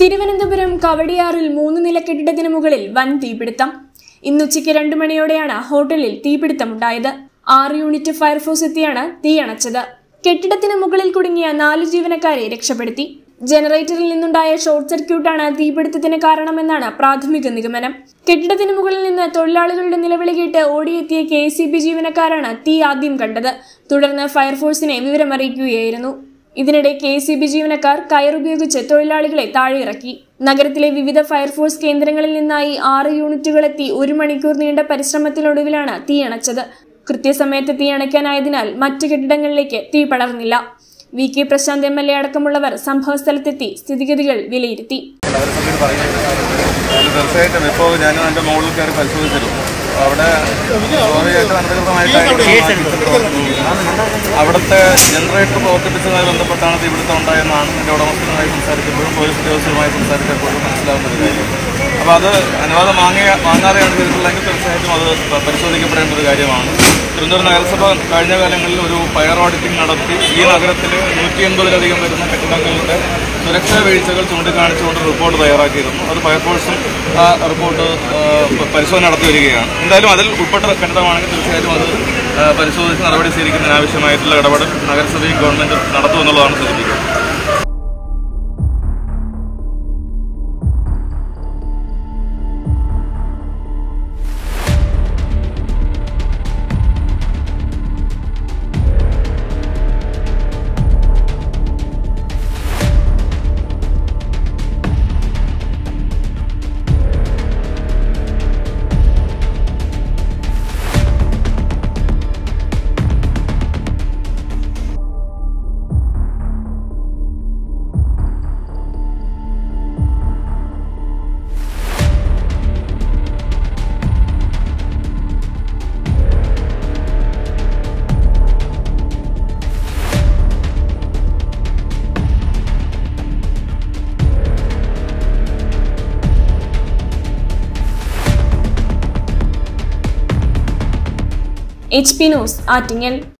തിരുവനന്തപുരം കവടിയാറിൽ മൂന്ന് നില കെട്ടിടത്തിന് മുകളിൽ വൻ തീപിടുത്തം ഇന്നുച്ചയ്ക്ക് രണ്ടു മണിയോടെയാണ് ഹോട്ടലിൽ തീപിടുത്തമുണ്ടായത് ആറ് യൂണിറ്റ് ഫയർഫോഴ്സ് എത്തിയാണ് തീയണച്ചത് കെട്ടിടത്തിന് മുകളിൽ കുടുങ്ങിയ നാല് ജീവനക്കാരെ രക്ഷപ്പെടുത്തി ജനറേറ്ററിൽ നിന്നുണ്ടായ ഷോർട്ട് സർക്യൂട്ടാണ് തീപിടുത്തത്തിന് കാരണമെന്നാണ് പ്രാഥമിക നിഗമനം കെട്ടിടത്തിന് മുകളിൽ നിന്ന് തൊഴിലാളികളുടെ നിലവിളി കേട്ട് ഓടിയെത്തിയ കെ സി ബി ജീവനക്കാരാണ് തീ ആദ്യം കണ്ടത് തുടർന്ന് ഫയർഫോഴ്സിനെ വിവരമറിയിക്കുകയായിരുന്നു ഇതിനിടെ കെ സി ബി ജീവനക്കാർ കയറുപയോഗിച്ച് തൊഴിലാളികളെ താഴെയിറക്കി നഗരത്തിലെ വിവിധ ഫയർഫോഴ്സ് കേന്ദ്രങ്ങളിൽ നിന്നായി ആറ് യൂണിറ്റുകളെത്തി ഒരു മണിക്കൂർ നീണ്ട പരിശ്രമത്തിനൊടുവിലാണ് തീയണച്ചത് കൃത്യസമയത്ത് തീയണയ്ക്കാനായതിനാൽ മറ്റു കെട്ടിടങ്ങളിലേക്ക് തീ പടർന്നില്ല V K Prashanth M L A അടക്കമുള്ളവർ സംഭവസ്ഥലത്തെത്തി സ്ഥിതിഗതികൾ വിലയിരുത്തി നഗരസഭയിൽ പറയുന്നത് അത് തീർച്ചയായിട്ടും ഇപ്പോൾ ഞാൻ എൻ്റെ മുകളിൽ കയറി പരിശോധിച്ചിരുന്നു അവിടെ സ്വാഭാവികമായിട്ടും അനധികൃതമായിട്ടായിരിക്കും അവിടുത്തെ ജനറേറ്റർ പ്രവർത്തിപ്പിച്ചതുമായി ബന്ധപ്പെട്ടാണ് തീപിടുത്തം ഉണ്ടായെന്നാണ് എൻ്റെ ഉടമസ്ഥനുമായി സംസാരിച്ചപ്പോഴും പോലീസ് ഉദ്യോഗസ്ഥരുമായി സംസാരിച്ചപ്പോഴും മനസ്സിലാവുന്ന ഒരു കാര്യം അപ്പോൾ അത് അനുവാദം വാങ്ങിയ വാങ്ങാതെയാണ് ചെയ്തിട്ടുള്ളതെങ്കിൽ തീർച്ചയായിട്ടും അത് പ- പരിശോധിക്കപ്പെടേണ്ട ഒരു കാര്യമാണ് തിരുവനന്തപുരം നഗരസഭ കഴിഞ്ഞ കാലങ്ങളിൽ ഒരു ഫയർ ഓഡിറ്റിംഗ് നടത്തി ഈ നഗരത്തിൽ നൂറ്റി എൺപതിലധികം വരുന്ന കെട്ടിടങ്ങളുടെ സുരക്ഷാ വീഴ്ചകൾ ചൂണ്ടിക്കാണിച്ചുകൊണ്ട് റിപ്പോർട്ട് തയ്യാറാക്കിയിരുന്നു അത് ഫയർഫോഴ്സും ആ റിപ്പോർട്ട് ആ, പ- പരിശോധന നടത്തി വരികയാണ് എന്തായാലും അതിൽ ഉൾപ്പെട്ട കെട്ടിടമാണെങ്കിൽ തീർച്ചയായിട്ടും അത് ആ, പരിശോധിച്ച് നടപടി സ്വീകരിക്കുന്നതിന് ആവശ്യമായിട്ടുള്ള ഇടപെടൽ നഗരസഭയും ഗവൺമെൻറ് നടത്തുമെന്നുള്ളതാണ് സൂചിപ്പിക്കുന്നത് എച്ച് പി ന്യൂസ് ആറ്റിങ്ങൽ